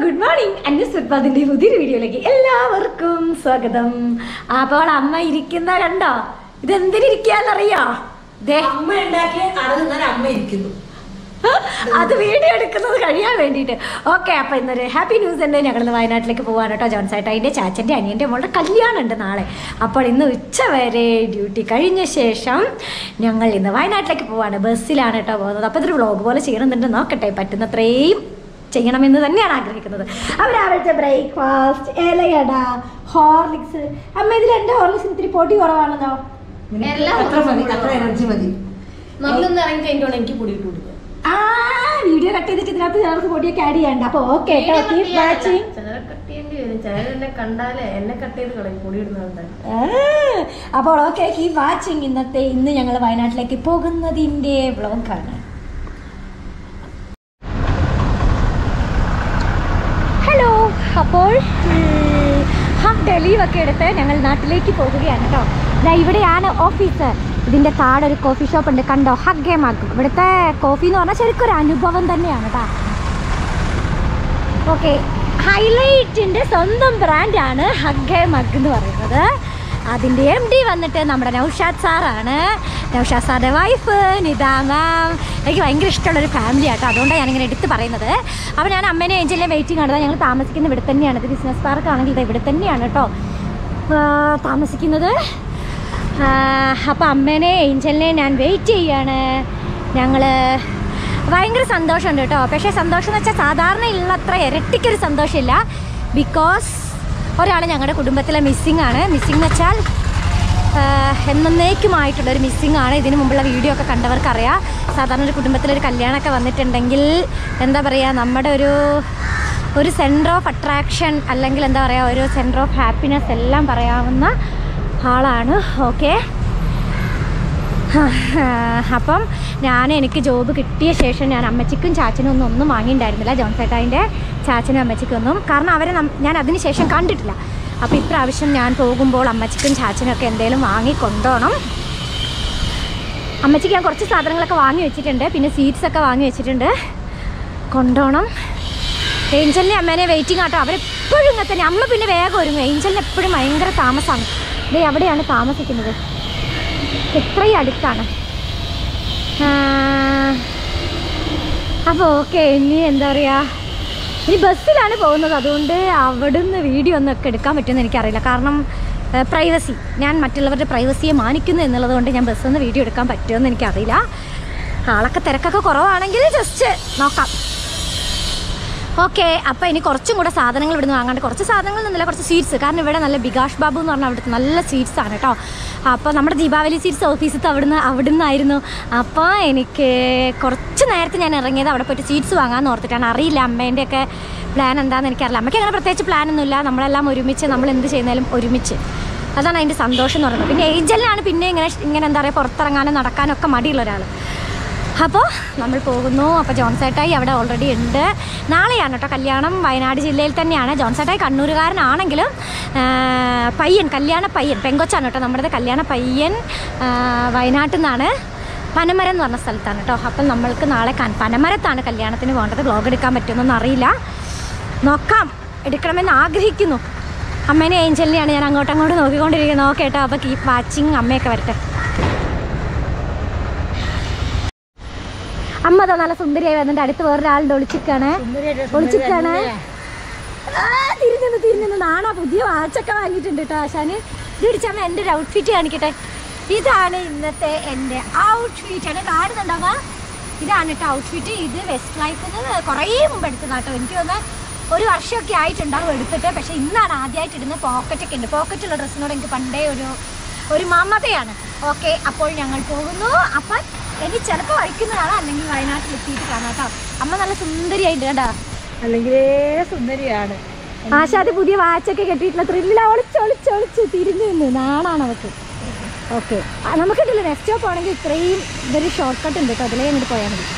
Good morning അന്യ സുൽപ്പാദിന്റെ പുതിയൊരു വീഡിയോയിലേക്ക് എല്ലാവർക്കും സ്വാഗതം അപ്പോൾ അമ്മ ഇരിക്കുന്ന കണ്ടോ ഇതെന്തിനിരിക്കാന്നറിയോ ദേ അമ്മ ഉണ്ടാക്കിയ കട നിന്നാൽ അമ്മ ഇരിക്കുന്നു അത് വീഡിയോ എടുക്കുന്നത് കഴിയാൻ വേണ്ടിയിട്ട് ഓക്കെ അപ്പൊ ഇന്നൊരു ഹാപ്പി ന്യൂസ് ഉണ്ട് ഞങ്ങൾ ഇന്ന് വയനാട്ടിലേക്ക് പോവാണ് കേട്ടോ ജോൺസേട്ട അതിന്റെ ചാച്ചന്റെ അനിയന്റെ മോളുടെ കല്യാണം ഉണ്ട് നാളെ അപ്പോൾ ഇന്ന് ഉച്ച വരെ ഡ്യൂട്ടി കഴിഞ്ഞ ശേഷം ഞങ്ങൾ ഇന്ന് വയനാട്ടിലേക്ക് പോവാണ് ബസ്സിലാണ് കേട്ടോ പോകുന്നത് അപ്പോൾ ഇതൊരു വ്ളോഗ് പോലെ ചെയ്യണമെന്നുണ്ട് നോക്കട്ടെ പറ്റുന്നത്രയും ചെയ്യണമെന്ന് തന്നെയാണ് ആഗ്രഹിക്കുന്നത് അവർ രാവിലത്തെ ബ്രേക്ക്ഫാസ്റ്റ് ഇലയട ഹോർലിക്സ് അമ്മ ഇതിൽ എൻ്റെ ഹോർലിക്സിന് ഇത്തിരി പൊടി കുറവാണല്ലോ നിനക്ക് അത്ര മതി അത്ര എനർജി മതി നല്ലൊന്ന് ഇറങ്ങി കഴിഞ്ഞിട്ടാണ് എനിക്ക് പൊടി ഇട്ട് കൊടുക്കുക ആ വീഡിയോ കട്ട് ചെയ്തിട്ട് ഇതിനകത്ത് ചിലർക്ക് പൊടിയൊക്കെ ആഡ് ചെയ്യണ്ട അപ്പോൾ ഓക്കെ കേട്ടോ കീപ് വാച്ചിങ് ചിലരെ കട്ട് ചെയ്യേണ്ടി വരും ചിലർ എന്നെ കണ്ടാലേ എന്നെ കട്ട് ചെയ്ത് കളയും പൊടി ഇടുന്നുണ്ട് അപ്പോൾ ഓക്കെ കീപ് വാച്ചിങ് ഇന്നത്തെ ഇന്ന് ഞങ്ങൾ വയനാട്ടിലേക്ക് പോകുന്നതിൻ്റെ വ്ളോഗാണ് ഹലോ അപ്പോൾ ഹാഫ് ഡേ ലീവൊക്കെ എടുത്ത് ഞങ്ങൾ നാട്ടിലേക്ക് പോകുകയാണ് കേട്ടോ ദാ ഇവിടെയാണ് ഓഫീസ് ഇതിൻ്റെ താഴെ ഒരു കോഫി ഷോപ്പ് ഉണ്ട് കണ്ടോ ഹഗ്ഗേ മഗ് ഇവിടുത്തെ കോഫി എന്ന് പറഞ്ഞാൽ ശരിക്കും ഒരു അനുഭവം തന്നെയാണ് കേട്ടോ ഓക്കെ ഹൈലൈറ്റിൻ്റെ സ്വന്തം ബ്രാൻഡാണ് ഹഗ്ഗേ മഗ് എന്ന് പറയുന്നത് അതിൻ്റെ എം ഡി വന്നിട്ട് നമ്മുടെ നൗഷാദ് സാറാണ് നൗഷാദ് സാറിൻ്റെ വൈഫ് നിത മാം എനിക്ക് ഭയങ്കര ഇഷ്ടമുള്ളൊരു ഫാമിലി ആട്ടോ അതുകൊണ്ടാണ് ഞാനിങ്ങനെ എടുത്ത് പറയുന്നത് അപ്പോൾ ഞാൻ അമ്മേനെ ഏഞ്ചലിനെ വെയിറ്റിംഗ് ആണ് ഞങ്ങൾ താമസിക്കുന്ന ഇവിടെ തന്നെയാണ് ഇത് ബിസിനസ് പാർക്ക് ആണെങ്കിൽ ഇത് ഇവിടെ തന്നെയാണ് കേട്ടോ ആ, താമസിക്കുന്നത് അപ്പോൾ അമ്മേനെ ഏഞ്ചലിനെ ഞാൻ വെയിറ്റ് ചെയ്യാണ് ഞങ്ങൾ ഭയങ്കര സന്തോഷമുണ്ട് കേട്ടോ പക്ഷേ സന്തോഷം എന്ന് വെച്ചാൽ സാധാരണ ഉള്ളത്ര ഇരട്ടിക്കൊരു സന്തോഷമില്ല ബിക്കോസ് ഒരാൾ ഞങ്ങളുടെ കുടുംബത്തിലെ മിസ്സിംഗ് ആണ് മിസ്സിംഗ് എന്ന് വെച്ചാൽ ആഹ്, എന്നേക്കുമായിട്ടുള്ളൊരു മിസ്സിംഗ് ആണ് ഇതിന് മുമ്പുള്ള വീഡിയോ ഒക്കെ കണ്ടവർക്കറിയാം സാധാരണ ഒരു കുടുംബത്തിലൊരു കല്യാണമൊക്കെ വന്നിട്ടുണ്ടെങ്കിൽ എന്താ പറയുക നമ്മുടെ ഒരു ഒരു സെൻറ്റർ ഓഫ് അട്രാക്ഷൻ അല്ലെങ്കിൽ എന്താ പറയുക ഒരു സെൻറ്റർ ഓഫ് ഹാപ്പിനെസ് എല്ലാം പറയാവുന്ന ആളാണ് ഓക്കെ അപ്പം ഞാൻ എനിക്ക് ജോബ് കിട്ടിയ ശേഷം ഞാൻ അമ്മച്ചിക്കും ചാച്ചനും ഒന്നും ഒന്നും വാങ്ങിയിട്ടുണ്ടായിരുന്നില്ല ജോൺസേട്ടായിൻ്റെ ചാച്ചനും അമ്മച്ചിക്കും ഒന്നും കാരണം അവരെ നം- ഞാൻ അതിന് ശേഷം കണ്ടിട്ടില്ല അപ്പോൾ ഇപ്രാവശ്യം ഞാൻ പോകുമ്പോൾ അമ്മച്ചിക്കും ചാച്ചനും ഒക്കെ എന്തെങ്കിലും വാങ്ങി കൊണ്ടുപോകണം അമ്മച്ചിക്ക് ഞാൻ കുറച്ച് സാധനങ്ങളൊക്കെ വാങ്ങി വെച്ചിട്ടുണ്ട് പിന്നെ സീറ്റ്സ് ഒക്കെ വാങ്ങി വെച്ചിട്ടുണ്ട് കൊണ്ടുപോകണം ഏഞ്ചലിനെ അമ്മേനെ വെയിറ്റിംഗ് ആട്ടോ അവരെപ്പോഴും ഇങ്ങനെ തന്നെ അമ്മ പിന്നെ വേഗം ഒരുങ്ങും ഏഞ്ചലിന് എപ്പോഴും ഭയങ്കര താമസമാണ് ഇത് എവിടെയാണ് താമസിക്കുന്നത് ഇത്രയും അടുത്താണ് അപ്പോൾ ഓക്കെ ഇനി എന്താ പറയുക ഇനി ബസ്സിലാണ് പോകുന്നത് അതുകൊണ്ട് അവിടുന്ന് വീഡിയോ ഒന്നും ഒക്കെ എടുക്കാൻ പറ്റുമെന്ന് എനിക്കറിയില്ല കാരണം പ്രൈവസി ഞാൻ മറ്റുള്ളവരുടെ പ്രൈവസിയെ മാനിക്കുന്നു എന്നുള്ളത് കൊണ്ട് ഞാൻ ബസ്സിൽ നിന്ന് വീഡിയോ എടുക്കാൻ പറ്റുമെന്ന് എനിക്കറിയില്ല ആളൊക്കെ തിരക്കൊക്കെ കുറവാണെങ്കിൽ ജസ്റ്റ് നോക്കാം ഓക്കെ അപ്പോൾ ഇനി കുറച്ചും കൂടെ സാധനങ്ങൾ ഇവിടുന്ന് വാങ്ങാണ്ട് കുറച്ച് സാധനങ്ങൾ നിന്നില്ല കുറച്ച് സ്വീറ്റ്സ് കാരണം ഇവിടെ നല്ല ബികാഷ് ബാബു എന്ന് പറഞ്ഞാൽ അവിടുത്തെ നല്ല സ്വീറ്റ്സ് ആണ് കേട്ടോ അപ്പോൾ നമ്മുടെ ദീപാവലി സ്വീറ്റ്സ് ഓഫീസത്ത് അവിടുന്ന് അവിടുന്ന് ആയിരുന്നു അപ്പോൾ എനിക്ക് കുറച്ച് നേരത്തെ ഞാൻ ഇറങ്ങിയത് അവിടെ പോയിട്ട് സ്വീറ്റ്സ് വാങ്ങാമെന്ന് ഓർത്തിട്ടാണ് അറിയില്ല അമ്മേൻ്റെയൊക്കെ പ്ലാൻ എന്താണെന്ന് എനിക്കറിയില്ല അമ്മയ്ക്ക് അങ്ങനെ പ്രത്യേകിച്ച് പ്ലാനൊന്നുമില്ല നമ്മളെല്ലാം ഒരുമിച്ച് നമ്മൾ എന്ത് ചെയ്യുന്നാലും ഒരുമിച്ച് അതാണ് അതിൻ്റെ സന്തോഷം എന്ന് പറയുന്നത് പിന്നെ ഏഞ്ചലിനാണ് പിന്നെ ഇങ്ങനെ ഇങ്ങനെ എന്താ പറയുക പുറത്തിറങ്ങാനും നടക്കാനും ഒക്കെ മടിയുള്ള ഒരാൾ അപ്പോൾ നമ്മൾ പോകുന്നു അപ്പോൾ ജോൺസേട്ടായി അവിടെ ഓൾറെഡി ഉണ്ട് നാളെയാണ് കേട്ടോ കല്യാണം വയനാട് ജില്ലയിൽ തന്നെയാണ് ജോൺസേട്ടായി കണ്ണൂരുകാരനാണെങ്കിലും ആ, പയ്യൻ കല്യാണ പയ്യൻ പെങ്കൊച്ചാണ് കേട്ടോ നമ്മുടെ കല്യാണ പയ്യൻ ആ, വയനാട്ടിൽ നിന്നാണ് പനമരം എന്ന് പറഞ്ഞ സ്ഥലത്താണ് കേട്ടോ അപ്പം നമ്മൾക്ക് നാളെ കൻ- പനമരത്താണ് കല്യാണത്തിന് പോകേണ്ടത് വ്ളോഗ് എടുക്കാൻ പറ്റുമെന്നൊന്നും അറിയില്ല നോക്കാം എടുക്കണമെന്ന് ആഗ്രഹിക്കുന്നു അമ്മേനെ ഏഞ്ചലിനെയാണ് ഞാൻ അങ്ങോട്ടും അങ്ങോട്ട് നോക്കിക്കൊണ്ടിരിക്കുന്നത് ഓക്കെ കേട്ടോ അപ്പോൾ കീപ് വാച്ചിങ് അമ്മയൊക്കെ വരട്ടെ അമ്മ അതാ നല്ല സുന്ദരിയായി വന്നിട്ട് അടുത്ത് വേറൊരാളുടെ ഒളിച്ചിക്കാണ് ഒളിച്ചിക്കാണ് ആ, തിരിഞ്ഞു തിരിഞ്ഞു നാണാ പുതിയ വാച്ചൊക്കെ വാങ്ങിയിട്ടുണ്ട് കേട്ടോ ആശാന് ഇത് പിടിച്ചമ്മ എൻ്റെ ഒരു ഔട്ട്ഫിറ്റ് കാണിക്കട്ടെ ഇതാണ് ഇന്നത്തെ എൻ്റെ ഔട്ട്ഫിറ്റ് ആണ് കാണുന്നുണ്ടാവുക ഇതാണ് കേട്ടോ ഔട്ട്ഫിറ്റ് ഇത് വെസ്റ്റ് ലൈഫിൽ നിന്ന് കുറേ മുമ്പ് എടുത്തതാണ് കേട്ടോ എനിക്ക് തോന്നുന്നത് ഒരു വർഷമൊക്കെ ആയിട്ടുണ്ടാവും എടുത്തിട്ട് പക്ഷേ ഇന്നാണ് ആദ്യമായിട്ട് ഇടുന്നത് പോക്കറ്റൊക്കെ ഉണ്ട് പോക്കറ്റുള്ള ഡ്രസ്സിനോട് എനിക്ക് പണ്ടേ ഒരു ഒരു മമതയാണ് ഓക്കെ അപ്പോൾ ഞങ്ങൾ പോകുന്നു അപ്പം ഇനി ചിലപ്പോൾ വഴിക്കുന്നതാണ് അല്ലെങ്കിൽ വയനാട്ടിൽ എത്തിയിട്ട് കാണാം കേട്ടോ അമ്മ നല്ല സുന്ദരിയായിട്ട് കേട്ടോ അല്ലെങ്കിലേ സുന്ദരിയാണ് ആശാദി പുതിയ വാച്ചൊക്കെ കെട്ടിയിട്ടുള്ള ത്രില്ലിൽ ഒളിച്ച് ഒളിച്ച് ഒളിച്ച് തിരിഞ്ഞു നിന്ന് നാണാണ് അവൾക്ക് ഓക്കെ നമുക്കിതില്ല നെക്സ്റ്റ് സ്റ്റോപ്പ് ആണെങ്കിൽ ഇത്രയും ഇതൊരു ഷോർട്ട് കട്ട് ഉണ്ട് കേട്ടോ അതിലേ അങ്ങോട്ട് പോയാൽ മതി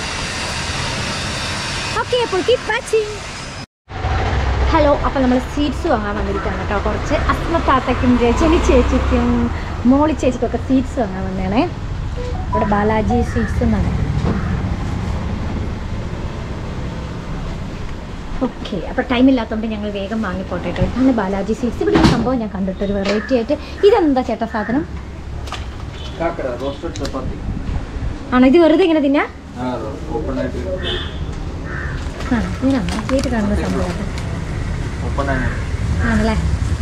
ഓക്കെ അപ്പോൾ കീപ് വാച്ചിങ് ഹലോ അപ്പോൾ നമ്മൾ സ്വീറ്റ്സ് വാങ്ങാൻ വന്നിരിക്കുകയാണ് കേട്ടോ കുറച്ച് അസ്മത്താത്തയ്ക്കും രജനി ചേച്ചിക്കും മോളി ചേച്ചിക്കൊക്കെ സ്വീറ്റ്സ് വാങ്ങാൻ വന്നതാണേ ഇവിടെ ബാലാജി സ്വീറ്റ്സ് എന്നാണ് ഓക്കെ അപ്പോൾ ടൈം ഇല്ലാത്തതുകൊണ്ട് ഞങ്ങൾ വേഗം വാങ്ങിപ്പോട്ടെ കേട്ടോ ഇതാണ് ബാലാജി സ്വീറ്റ്സ് ഇവിടെ ഒരു സംഭവം ഞാൻ കണ്ടിട്ട് ഒരു വെറൈറ്റി ആയിട്ട് ഇതെന്താ ചേട്ടാ സാധനം കാക്കട റോസ്റ്റഡ് ചപ്പാത്തി ആണോ ഇത് വെറുതെ ഇങ്ങനെ തിന്നാ ആ ഓപ്പൺ ആയിട്ട് ആ ഇത് നന്നായിട്ട് കാണുന്ന സംഭവം ഓപ്പൺ ആണ് ആണല്ലേ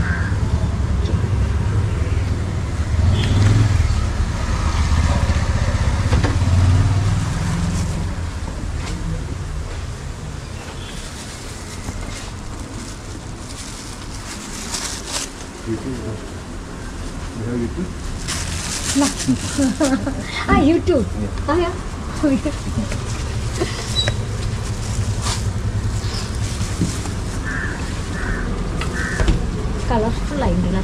ആ യൂട്യൂബ് അതെയോ കളർഫുൾ ആയിട്ടുണ്ടല്ലേ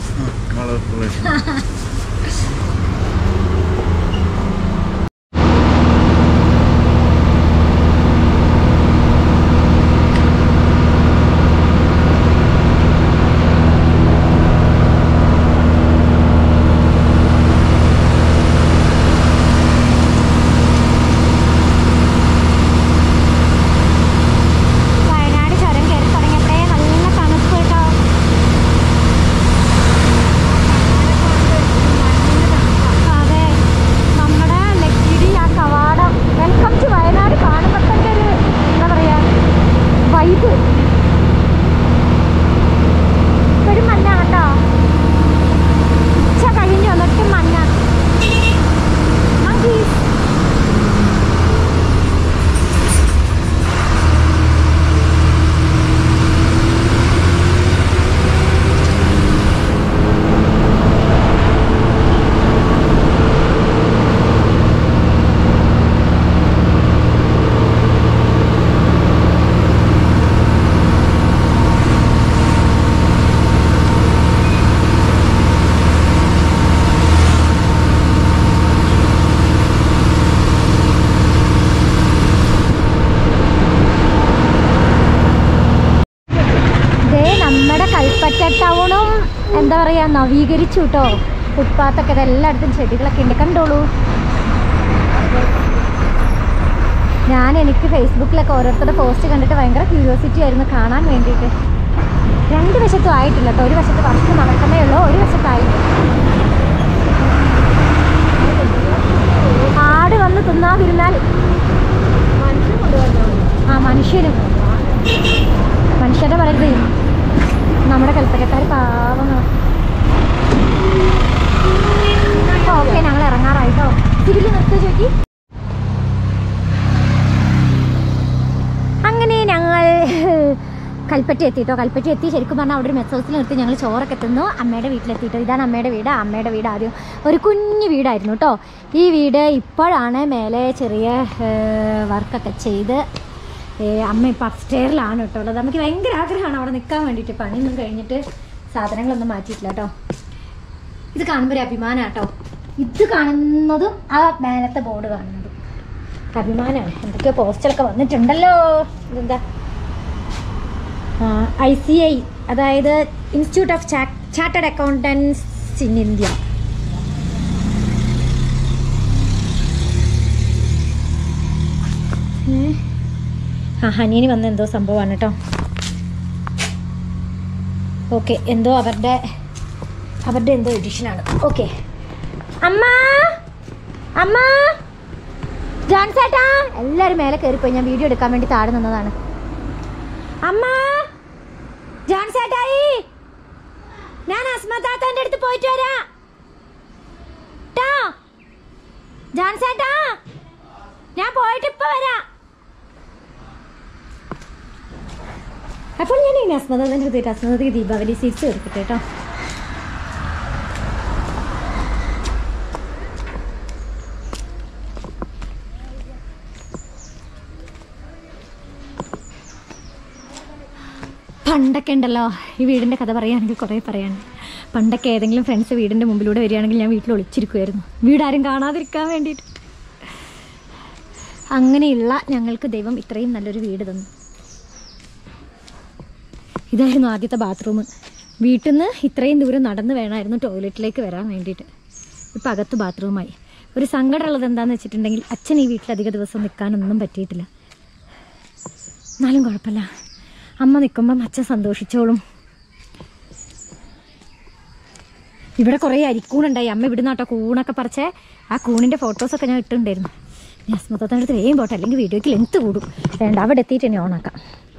വയനാട് ചുരം കയറി തുടങ്ങിയപ്പോഴേ നല്ല തണുപ്പ് കേട്ടോ അതെ നമ്മുടെ ലക്കിടി ആ കവാടം വെൽക്കം ടു വയനാട് കാണുമ്പോൾ തന്നെ ഒരു എന്താ പറയാ വൈബ് ഇപ്പോഴും മഞ്ഞ കേട്ടോ ഉച്ച കഴിഞ്ഞു എന്നിട്ടും മഞ്ഞ monkeys. ദേ നമ്മുടെ കൽപ്പറ്റ ടൗണും എന്താ പറയാ നവീകരിച്ചു കേട്ടോ ഫുട്പാത്തൊക്കെ ഇത് എല്ലായിടത്തും ചെടികളൊക്കെ ഉണ്ട് കണ്ടോളൂ ഞാൻ എനിക്ക് ഫേസ്ബുക്കിലൊക്കെ ഓരോരുത്തരുടെ പോസ്റ്റ് കണ്ടിട്ട് ഭയങ്കര ക്യൂരിയോസിറ്റി ആയിരുന്നു കാണാൻ വേണ്ടിയിട്ട് രണ്ട് വശത്തും ആയിട്ടില്ല കേട്ടോ ഒരു വശത്ത് വർഷം നടക്കുന്നേ ഉള്ളൂ ഒരു വശത്തായിട്ട് ആട് വന്ന് തിന്നാതിരുന്നാൽ ആ മനുഷ്യനും മനുഷ്യരുടെ പറയരുത് നമ്മുടെ കൽപ്പറ്റക്കാർ പാവങ്ങൾ ഓക്കെ ഞങ്ങൾ ഇറങ്ങാറായിട്ടോ തിരികെ നിർത്തി ചോക്കി അങ്ങനെ ഞങ്ങൾ കൽപ്പറ്റ എത്തിട്ടോ കൽപ്പറ്റ എത്തി ശരിക്കും പറഞ്ഞാൽ അവിടെ ഒരു മെസ് ഹൗസിൽ നിർത്തി ഞങ്ങൾ ചോറൊക്കെ തിന്നു അമ്മയുടെ വീട്ടിലെത്തിയിട്ടോ ഇതാണ് അമ്മയുടെ വീട് അമ്മയുടെ വീട് ആദ്യം ഒരു കുഞ്ഞു വീടായിരുന്നു കേട്ടോ ഈ വീട് ഇപ്പോഴാണ് മേലെ ചെറിയ വർക്കൊക്കെ ചെയ്ത് ഏ, അമ്മ ഇപ്പം അപ്സ്റ്റെയറിലാണ് കേട്ടോ ഉള്ളത് നമുക്ക് ഭയങ്കര ആഗ്രഹമാണ് അവിടെ നിൽക്കാൻ വേണ്ടിയിട്ട് പണിയൊന്നും കഴിഞ്ഞിട്ട് സാധനങ്ങളൊന്നും മാറ്റിയിട്ടില്ല കേട്ടോ ഇത് കാണുമ്പോൾ ഒരു അഭിമാനം കേട്ടോ ഇത് കാണുന്നതും ആ മേലത്തെ ബോർഡ് കാണുന്നതും ഒക്കെ അഭിമാനമാണ് എന്തൊക്കെയോ പോസ്റ്ററൊക്കെ വന്നിട്ടുണ്ടല്ലോ ഇതെന്താ ഐ സി ഐ അതായത് institute of chartered accountants in India ഏ? ആ ഹനീന് വന്ന എന്തോ സംഭവമാണ് കേട്ടോ ഓക്കെ എന്തോ അവരുടെ അവരുടെ എന്തോ എഡിഷനാണ് ഓക്കെ അമ്മ അമ്മ ജോൺസേട്ടാ എല്ലാവരും മേലെ കയറിപ്പോയി ഞാൻ വീഡിയോ എടുക്കാൻ വേണ്ടി താഴെ നിന്നതാണ് അമ്മ ജോൺസേട്ടായി ഞാൻ അസ്മതാത്താൻ്റെ അടുത്ത് പോയിട്ട് വരാം ട്ടോ ജോൺസേട്ടാ ഞാൻ പോയിട്ട് ഇപ്പൊ വരാം അപ്പോൾ ഞാൻ ഇനി അസ്മതാൻ്റെ അടുത്ത് അസ്മതയ്ക്ക് ദീപാവലി സീറ്റ്സ് കൊടുക്കട്ടെ കേട്ടോ പണ്ടൊക്കെ ഉണ്ടല്ലോ ഈ വീടിൻ്റെ കഥ പറയുകയാണെങ്കിൽ കുറേ പറയാനുണ്ട് പണ്ടൊക്കെ ഏതെങ്കിലും ഫ്രണ്ട്സ് വീടിൻ്റെ മുമ്പിലൂടെ വരികയാണെങ്കിൽ ഞാൻ വീട്ടിൽ ഒളിച്ചിരിക്കുമായിരുന്നു വീടാരും കാണാതിരിക്കാൻ വേണ്ടിയിട്ട് അങ്ങനെയുള്ള ഞങ്ങൾക്ക് ദൈവം ഇത്രയും നല്ലൊരു വീട് തന്നു ഇതായിരുന്നു ആദ്യത്തെ ബാത്റൂം വീട്ടിൽ നിന്ന് ഇത്രയും ദൂരം നടന്ന് വേണമായിരുന്നു ടോയ്ലറ്റിലേക്ക് വരാൻ വേണ്ടിയിട്ട് ഇപ്പം അകത്ത് ബാത്റൂമായി ഒരു സങ്കടമുള്ളത് എന്താണെന്ന് വെച്ചിട്ടുണ്ടെങ്കിൽ അച്ഛൻ ഈ വീട്ടിൽ അധിക ദിവസം നിൽക്കാനൊന്നും പറ്റിയിട്ടില്ല എന്നാലും കുഴപ്പമില്ല അമ്മ നിൽക്കുമ്പം അച്ഛൻ സന്തോഷിച്ചോളും ഇവിടെ കുറേ അരിക്കൂണുണ്ടായി അമ്മ ഇവിടുന്ന് കേട്ടോ കൂണൊക്കെ പറിച്ചേ ആ കൂണിൻ്റെ ഫോട്ടോസൊക്കെ ഞാൻ ഇട്ടിട്ടുണ്ടായിരുന്നു ഞാൻ സ്മൃത്തത്തിൻ്റെ അടുത്ത് വേഗം പോട്ടെ അല്ലെങ്കിൽ വീഡിയോയ്ക്ക് ലെങ്ത് കൂടും വേണ്ട അവിടെ എത്തിയിട്ട് ഇനി ഓണാക്കാം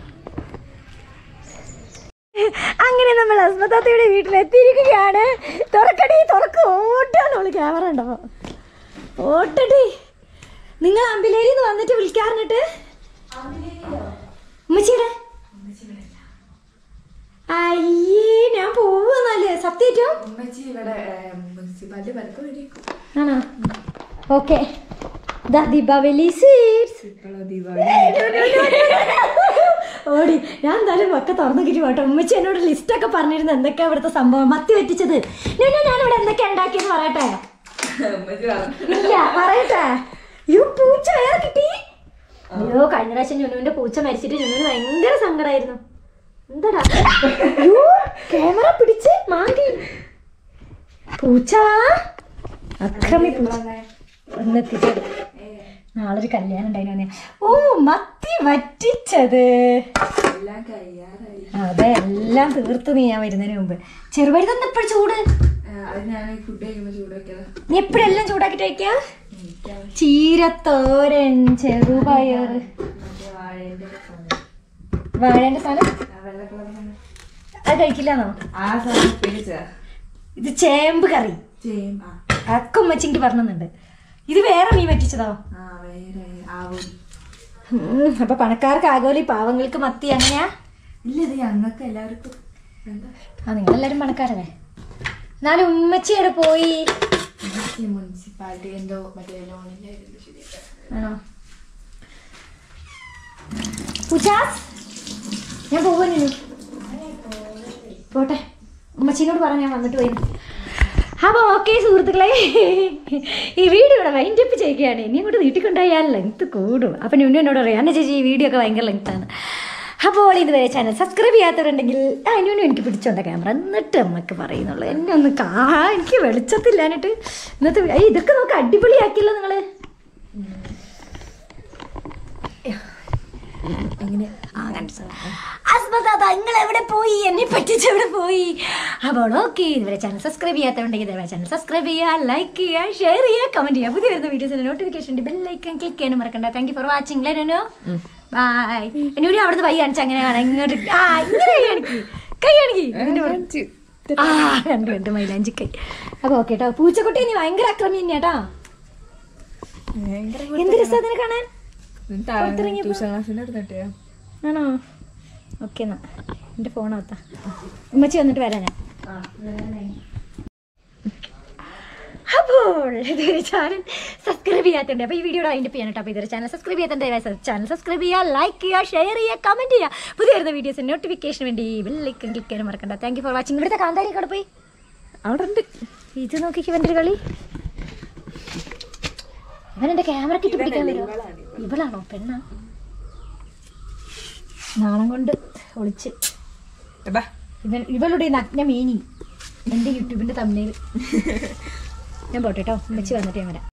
അങ്ങനെ നമ്മൾ അസ്മത്താത്തയുടെ വീട്ടിലെത്തിയിരിക്കുകയാണ് തുറക്കടി തുറക്ക് ഓട്ടാണ് അവള് ക്യാമറ ഉണ്ടോ ഓട്ടടി നിങ്ങൾ അമ്പിലേരി നിന്ന് വന്നിട്ട് വിളിക്കാറുന്നിട്ട് ഉമ്മച്ചിയുടെ അയ്യേ ഞാൻ പോവുന്നല്ലേ സത്യേറ്റവും ഉമ്മച്ചി ഇവിടെ മുനിസിപ്പാലിറ്റി പലപ്പോൾ വരും ആണോ ഓക്കെ ദാ ദീപാവലി സ്വീറ്റ്സ് ഇപ്പോഴോ ദീപാവലി ഓടി ഞാൻ എന്തായാലും ഒക്കെ തുറന്നു കിട്ടി പോട്ടെ ഉമ്മച്ചി എന്നോട് ലിസ്റ്റൊക്കെ പറഞ്ഞിരുന്നു എന്തൊക്കെയാ ഇവിടുത്തെ സംഭവം മത്തി വെറ്റിച്ചത് ഞാൻ ഞാൻ ഇവിടെ എന്തൊക്കെയാ ഉണ്ടാക്കിയെന്ന് പറയട്ടെ ഉമ്മച്ചി പറഞ്ഞു ഇല്ല പറയട്ടെ അയ്യോ പൂച്ച വേറെ കിട്ടി അയ്യോ കഴിഞ്ഞ പ്രാവശ്യം ജുനുവിന്റെ പൂച്ച മരിച്ചിട്ട് ജുനുവിന് ഭയങ്കര സങ്കടമായിരുന്നു എന്താടാ അയ്യോ ക്യാമറ പിടിച്ച് മാന്തി പൂച്ച അക്രമി പൂച്ച ഒന്നെത്തിച്ചത് നാളെ ഒരു കല്യാണം ഉണ്ടായിരുന്നു ഓ മത്തി വറ്റിച്ചത് എല്ലാം കഴിയാറായി അതെ എല്ലാം തീർത്ത് നീ ഞാൻ വരുന്നതിന് മുമ്പ് ചെറുപടി തന്നെ എപ്പോഴും ചൂട് ആ, അത് ഞാൻ ഫുഡ് കഴിക്കുമ്പോൾ ചൂടാക്കിയതാ നീ എപ്പോഴെല്ലാം ചൂടാക്കിട്ട് വയ്ക്കാം ചീരത്തോരൻ ചെറുപയർ മറ്റേ വാഴേന്റെ സാധനം. വാഴേന്റെ സാധനം ആ വെള്ള കളർ സാധനം. അത് കഴിക്കില്ലാന്നോ ആ സാധനം പിടിച്ചാ ഇത് ചേമ്പ് കറി ചേം ആ അക്കുമ്മച്ചിക്ക് പറഞ്ഞുണ്ട് ഇത് വേറെ മീൻ പറ്റിച്ചതോ ആ വേറെ ആവും ഉം, അപ്പൊ പണക്കാർക്ക് ആഗോലി പാവങ്ങൾക്ക് മത്തി അങ്ങനെയാ ഇല്ല ഇത് ഞങ്ങൾക്ക് എല്ലാവർക്കും എന്താ ആ നിങ്ങളെല്ലാരും പണക്കാരല്ലേ എന്നാലും ഉമ്മച്ചിയുടെ പോയി ഉമ്മച്ചി മുനിസിപ്പാലിറ്റി എന്തോ മറ്റേ ലോണിന്റെ ഇത് ശരിയാക്കാം ആണോ പൂച്ചാസ് ഞാൻ പോവാനു പോട്ടെ ഉമ്മച്ചീനോട് പറഞ്ഞ ഞാൻ വന്നിട്ട് പോയി അപ്പോൾ ഓക്കെ സുഹൃത്തുക്കളെ ഈ വീഡിയോ ഇവിടെ വൈൻഡ് അപ്പ് ചെയ്യുകയാണ് ഇനി അങ്ങോട്ട് നീട്ടിക്കൊണ്ടായാൽ ലെങ്ത് കൂടും അപ്പം ന്യൂനു എന്നോട് പറയാം അന്ന ചേച്ചി ഈ വീഡിയോ ഒക്കെ ഭയങ്കര ലെങ്ത്താണ് അപ്പോൾ ഇതുവരെ ചാനൽ സബ്സ്ക്രൈബ് ചെയ്യാത്തവരുണ്ടെങ്കിൽ ആ ന്യൂനു എനിക്ക് പിടിച്ചോണ്ട ക്യാമറ എന്നിട്ട് അമ്മക്ക് പറയുന്നുള്ളൂ എന്നെ ഒന്ന് കാ എനിക്ക് വെളിച്ചത്തില്ലാഞ്ഞിട്ട് ഇന്നത്തെ ഏയ് ഇതൊക്കെ നോക്ക് അടിപൊളിയാക്കിയല്ലോ നിങ്ങൾ എങ്ങനെ നിങ്ങൾ എവിടെ പോയി എന്നെ പറ്റിച്ച് എവിടെ പോയി അപ്പോൾ ഓക്കെ ഇതുവരെ ചാനൽ സബ്സ്ക്രൈബ് ചെയ്യാത്തതുണ്ടെങ്കിൽ ഇതുവരെ ചാനൽ സബ്സ്ക്രൈബ് ചെയ്യുക ലൈക്ക് ചെയ്യുക ഷെയർ ചെയ്യുക കമന്റ് ചെയ്യുക പുതിയ വരുന്ന വീഡിയോസിന്റെ നോട്ടിഫിക്കേഷൻ ബെൽ ലൈക്കൻ ക്ലിക്ക് ചെയ്യാനും മറക്കണ്ട താങ്ക് യു ഫോർ വാച്ചിങ് ലെനോ ബൈ എന്നൂരി അവിടുന്ന് വൈ കാണിച്ച അങ്ങനെ കാണാം ഇങ്ങോട്ട് ആ ഇങ്ങനെ കൈ കാണിക്ക് കൈ കാണിക്ക് ഇതിന്റെ പുറത്ത്. ആ രണ്ട് രണ്ട് മൈലാഞ്ചി കൈ അപ്പൊ ഓക്കെ കേട്ടോ പൂച്ചക്കുട്ടി നീ ഭയങ്കര അക്രമി തന്നെയാട്ടാ എന്ത് രസം അതിനെ കാണാൻ പുറത്തിറങ്ങിയപ്പോ? ട്യൂഷൻ ക്ലാസ്സിന്റെ അടുത്തിട്ട് ആണോ ഓക്കെ എന്നാ എൻ്റെ ഫോണാത്താ ഉമ്മച്ചി വന്നിട്ട് വരാം ഞാൻ അപ്പോൾ ഇതൊരു ചാനൽ സബ്സ്ക്രൈബ് ചെയ്യാത്തുണ്ട് അപ്പോൾ ഈ വീഡിയോ അതിൻ്റെ ചെയ്യാൻ കേട്ടോ അപ്പോൾ ഇതൊരു ചാനൽ സബ്സ്ക്രൈബ് ചെയ്യാത്തുണ്ട് ചാനൽ സബ്സ്ക്രൈബ് ചെയ്യുക ലൈക്ക് ചെയ്യുക ഷെയർ ചെയ്യുക കമൻറ്റ് ചെയ്യുക പുതിയ വരുന്ന വീഡിയോസ് നോട്ടിഫിക്കേഷൻ വേണ്ടി ബെല്ലൈക്കൻ ക്ലിക്ക് ചെയ്യാൻ മറക്കണ്ട താങ്ക് യു ഫോർ വാച്ചിങ് ഇവിടുത്തെ കാന്താരി അവിടെ പോയി അവിടെ ഉണ്ട് ഇത് നോക്കിക്ക് ഇവൻ്റെ ഒരു കളി ഇവൻ എൻ്റെ ക്യാമറ ഇട്ട് പിടിക്കാൻ വരുമോ ഇവളാണോ പെണ്ണാ നാണം കൊണ്ട് ഒളിച്ച് ഇവൻ ഇവളുടെ നഗ്ന മീനി എൻ്റെ യൂട്യൂബിൻ്റെ തമ്മിൽ ഞാൻ പോട്ടെ കേട്ടോ ഉമ്മച്ചി വന്നിട്ട് ഞാൻ വരാം